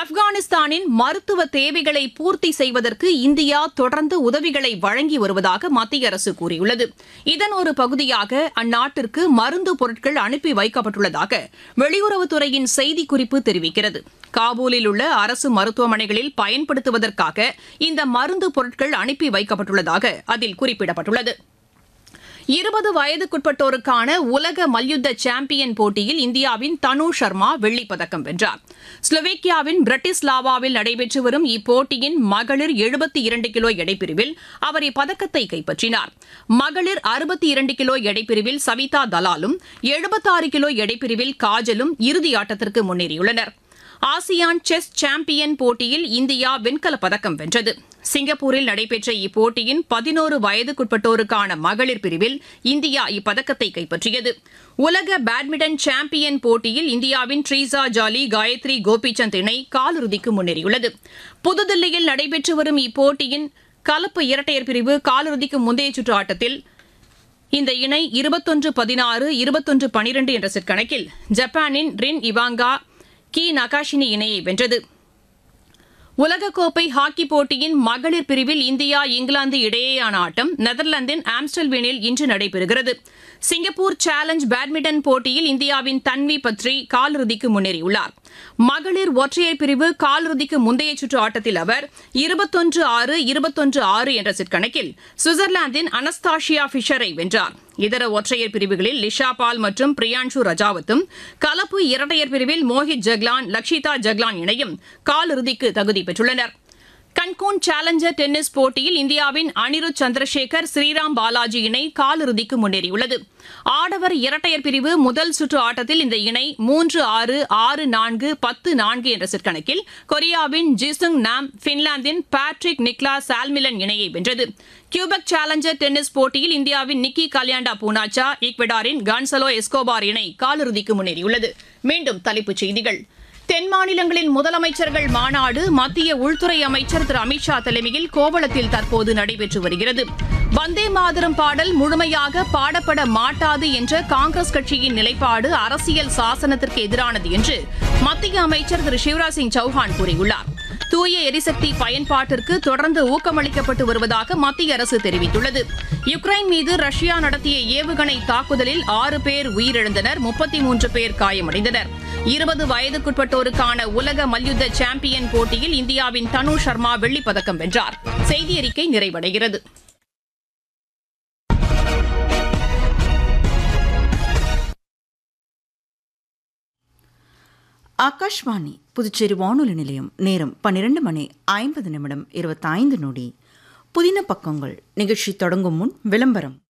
ஆப்கானிஸ்தானின் மருத்துவ தேவைகளை பூர்த்தி செய்வதற்கு இந்தியா தொடர்ந்து உதவிகளை வழங்கி வருவதாக மத்திய அரசு கூறியுள்ளது இதன் ஒரு பகுதியாக அந்நாட்டிற்கு மருந்து பொருட்கள் அனுப்பி வைக்கப்பட்டுள்ளதாக வெளியுறவுத்துறையின் செய்திக்குறிப்பு தெரிவிக்கிறது காபூலில் உள்ள அரசு மருத்துவமனைகளில் பயன்படுத்துவதற்காக இந்த மருந்து பொருட்கள் அனுப்பி வைக்கப்பட்டுள்ளதாக அதில் குறிப்பிடப்பட்டுள்ளது இருபது வயதுக்குட்பட்டோருக்கான உலக மல்யுத்த சாம்பியன் போட்டியில் இந்தியாவின் தனு சர்மா வெள்ளிப் பதக்கம் வென்றார் ஸ்லோவேக்கியாவின் பிரட்டிஸ்லாவாவில் நடைபெற்று வரும் இப்போட்டியின் மகளிர் எழுபத்தி இரண்டு கிலோ எடைப்பிரிவில் அவர் இப்பதக்கத்தை கைப்பற்றினார் மகளிர் அறுபத்தி இரண்டு கிலோ எடைப்பிரிவில் சவிதா தலாலும் எழுபத்தாறு கிலோ எடைப்பிரிவில் காஜலும் இறுதி ஆட்டத்திற்கு முன்னேறியுள்ளனர் ஆசியான் செஸ் சாம்பியன் போட்டியில் இந்தியா வெண்கலப் பதக்கம் வென்றது சிங்கப்பூரில் நடைபெற்ற இப்போட்டியின் பதினோரு வயதுக்குட்பட்டோருக்கான மகளிர் பிரிவில் இந்தியா இப்பதக்கத்தை கைப்பற்றியது உலக பேட்மிண்டன் சாம்பியன் போட்டியில் இந்தியாவின் ட்ரீசா ஜாலி காயத்ரி கோபிசந்த் இணை காலிறுதிக்கு முன்னேறியுள்ளது புதுதில்லியில் நடைபெற்று வரும் இப்போட்டியின் கலப்பு இரட்டையர் பிரிவு காலிறுதிக்கு முந்தைய சுற்று ஆட்டத்தில் இந்த இணை இருபத்தொன்று பதினாறு இருபத்தொன்று பனிரெண்டு என்ற செட் கணக்கில் ஜப்பானின் ரின் இவாங்கா கி நகாஷினி இணையை வென்றது உலகக்கோப்பை ஹாக்கி போட்டியின் மகளிர் பிரிவில் இந்தியா இங்கிலாந்து இடையேயான ஆட்டம் நெதர்லாந்தின் ஆம்ஸ்டல்வேனில் இன்று நடைபெறுகிறது சிங்கப்பூர் சேலஞ்ச் பேட்மிண்டன் போட்டியில் இந்தியாவின் தன்வி பத்ரி காலிறுதிக்கு முன்னேறியுள்ளார் மகளிர் ஒற்றையர் பிரிவு காலிறுதிக்கு முந்தைய சுற்று ஆட்டத்தில் அவர் இருபத்தொன்று ஆறு இருபத்தொன்று ஆறு என்ற செட் கணக்கில் சுவிட்சர்லாந்தின் அனஸ்தாஷியா ஃபிஷரை வென்றார் இதர ஒற்றையர் பிரிவுகளில் லிஷா பால் மற்றும் பிரியான்ஷு ரஜாவத்தும் கலப்பு இரட்டையர் பிரிவில் மோஹித் ஜக்லான் லக்ஷிதா ஜக்லான் இணையும் காலிறுதிக்கு தகுதி பெற்றுள்ளனர் கன்கூன் சேலஞ்சர் டென்னிஸ் போட்டியில் இந்தியாவின் அனிருத் சந்திரசேகர் ஸ்ரீராம் பாலாஜி இணை காலிறுதிக்கு முன்னேறியுள்ளது ஆடவர் இரட்டையர் பிரிவு முதல் சுற்று ஆட்டத்தில் இந்த இணை மூன்று ஆறு ஆறு நான்கு பத்து நான்கு என்ற செட் கணக்கில் கொரியாவின் ஜிசுங் நாம் பின்லாந்தின் பேட்ரிக் நிக்லா சால்மிலன் இணையை வென்றது கியூபெக் சேலஞ்சர் டென்னிஸ் போட்டியில் இந்தியாவின் நிக்கி கல்யாண்டா பூனாச்சா ஈக்வெடாரின் கான்சலோ எஸ்கோபார் இணை காலிறுதிக்கு முன்னேறியுள்ளது மீண்டும் தலைப்புச் செய்திகள் தென் மாநிலங்களின் முதலமைச்சர்கள் மாநாடு மத்திய உள்துறை அமைச்சர் திரு அமித்ஷா தலைமையில் கோவளத்தில் தற்போது நடைபெற்று வருகிறது வந்தே மாதரம் பாடல் முழுமையாக பாடப்பட மாட்டாது என்ற காங்கிரஸ் கட்சியின் நிலைப்பாடு அரசியல் சாசனத்திற்கு எதிரானது என்று மத்திய அமைச்சர் திரு சிவராஜ் சிங் சௌஹான் கூறியுள்ளார் தூய எரிசக்தி பயன்பாட்டிற்கு தொடர்ந்து ஊக்கமளிக்கப்பட்டு வருவதாக மத்திய அரசு தெரிவித்துள்ளது யுக்ரைன் மீது ரஷ்யா நடத்திய ஏவுகணை தாக்குதலில் ஆறு பேர் உயிரிழந்தனர் முப்பத்தி மூன்று பேர் காயமடைந்தனர் இருபது வயதுக்குட்பட்டோருக்கான உலக மல்யுத்த சாம்பியன் போட்டியில் இந்தியாவின் தனு சர்மா வெள்ளிப் பதக்கம் வென்றார் செய்தி அறிக்கை நிறைவடைகிறது ஆகாஷ்வாணி புதுச்சேரி வானொலி நிலையம் நேரம் பன்னிரண்டு மணி ஐம்பது நிமிடம் இருபத்தைந்து நொடி புதின பக்கங்கள் நிகழ்ச்சி தொடங்கும் முன் விளம்பரம்